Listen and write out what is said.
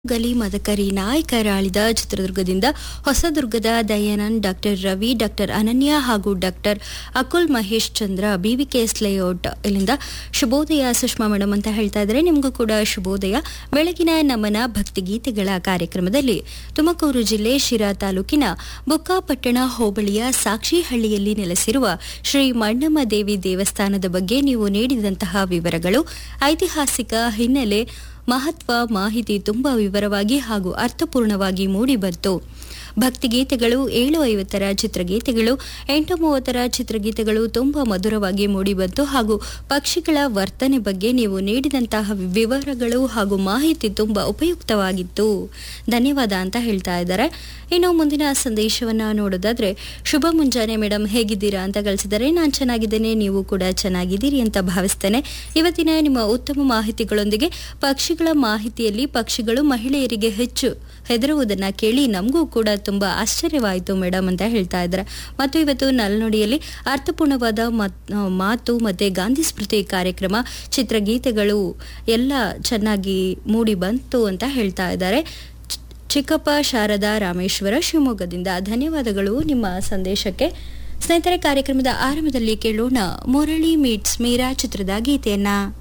ಗಲಿ ಮದಕರಿ ನಾಯಕರಾಳಿದ ಚಿತ್ರದುರ್ಗದಿಂದ ಹೊಸದುರ್ಗದ ದಯಾನಂದ್ ಡಾಕ್ಟರ್ ರವಿ ಡಾಕ್ಟರ್ ಅನನ್ಯ ಹಾಗೂ doctor Akul Mahesh Chandra BVKS layout ಇಲ್ಲಿಂದ ಶುಭೋದಯ ಸುಷ್ಮಾ ಮೇಡಮ್ ಅಂತ ಹೇಳ್ತಾ ಇದ್ದಾರೆ ನಿಮಗೂ ಕೂಡ ಶುಭೋದಯ ಬೆಳಗಿನ ನಮನ ಭಕ್ತಿಗೀತೆಗಳ ಕಾರ್ಯಕ್ರಮದಲ್ಲಿ ತುಮಕೂರು ಜಿಲ್ಲೆ ಶಿರಾ ತಾಲೂಕಿನ ಬುಕ್ಕಾಪಟ್ಟಣ ಹೋಬಳಿಯ ಸಾಕ್ಷಿಹಳ್ಳಿಯಲ್ಲಿ ನೆಲೆಸಿರುವ ಶ್ರೀ ಮಣ್ಣಮ್ಮ ದೇವಿ ದೇವಸ್ಥಾನದ ಬಗ್ಗೆ ನೀವು ನೀಡಿದಂತಹ ವಿವರಗಳು ಐತಿಹಾಸಿಕ ಹಿನ್ನೆಲೆ ಮಹತ್ವ ಮಾಹಿತಿ ತುಂಬಾ ವಿವರವಾಗಿ ಹಾಗೂ ಅರ್ಥಪೂರ್ಣವಾಗಿ ಮೂಡಿಬಂತು ಭಕ್ತಿಗೀತೆಗಳು ಏಳು ಐವತ್ತರ ಚಿತ್ರಗೀತೆಗಳು ಎಂಟು ಮೂವತ್ತರ ಚಿತ್ರಗೀತೆಗಳು ತುಂಬಾ ಮಧುರವಾಗಿ ಮೂಡಿಬಂತು ಹಾಗೂ ಪಕ್ಷಿಗಳ ವರ್ತನೆ ಬಗ್ಗೆ ನೀವು ನೀಡಿದಂತಹ ವಿವರಗಳು ಹಾಗೂ ಮಾಹಿತಿ ತುಂಬಾ ಉಪಯುಕ್ತವಾಗಿತ್ತು ಧನ್ಯವಾದ ಅಂತ ಹೇಳ್ತಾ ಇದ್ದಾರೆ ಇನ್ನು ಮುಂದಿನ ಸಂದೇಶವನ್ನ ನೋಡೋದಾದ್ರೆ ಶುಭ ಮುಂಜಾನೆ ಮೇಡಮ್ ಹೇಗಿದ್ದೀರಾ ಅಂತ ಕಳಿಸಿದರೆ ನಾನು ಚೆನ್ನಾಗಿದ್ದೇನೆ ನೀವು ಕೂಡ ಚೆನ್ನಾಗಿದ್ದೀರಿ ಅಂತ ಭಾವಿಸ್ತೇನೆ ಇವತ್ತಿನ ನಿಮ್ಮ ಉತ್ತಮ ಮಾಹಿತಿಗಳೊಂದಿಗೆ ಪಕ್ಷಿಗಳ ಮಾಹಿತಿಯಲ್ಲಿ ಪಕ್ಷಿಗಳು ಮಹಿಳೆಯರಿಗೆ ಹೆಚ್ಚು ಹೆದರುವುದನ್ನ ಕೇಳಿ ನಮಗೂ ಕೂಡ ತುಂಬಾ ಆಶ್ಚರ್ಯವಾಯಿತು ಮೇಡಮ್ ಅಂತ ಹೇಳ್ತಾ ಇದ್ದಾರೆ ಮತ್ತು ಇವತ್ತು ನಲ್ನುಡಿಯಲ್ಲಿ ಅರ್ಥಪೂರ್ಣವಾದ ಮತ್- ಮಾತು ಮತ್ತೆ ಗಾಂಧಿ ಸ್ಮೃತಿ ಕಾರ್ಯಕ್ರಮ ಚಿತ್ರಗೀತೆಗಳು ಎಲ್ಲ ಚೆನ್ನಾಗಿ ಮೂಡಿ ಬಂತು ಅಂತ ಹೇಳ್ತಾ ಇದ್ದಾರೆ ಚಿ- ಚಿಕ್ಕಪ್ಪ ಶಾರದಾ ರಾಮೇಶ್ವರ ಶಿವಮೊಗ್ಗದಿಂದ ಧನ್ಯವಾದಗಳು ನಿಮ್ಮ ಸಂದೇಶಕ್ಕೆ ಸ್ನೇಹಿತರೆ ಕಾರ್ಯಕ್ರಮದ ಆರಂಭದಲ್ಲಿ ಕೇಳೋಣ ಮುರಳಿ ಮೀಟ್ಸ್ ಮೀರಾ ಚಿತ್ರದ ಗೀತೆಯನ್ನ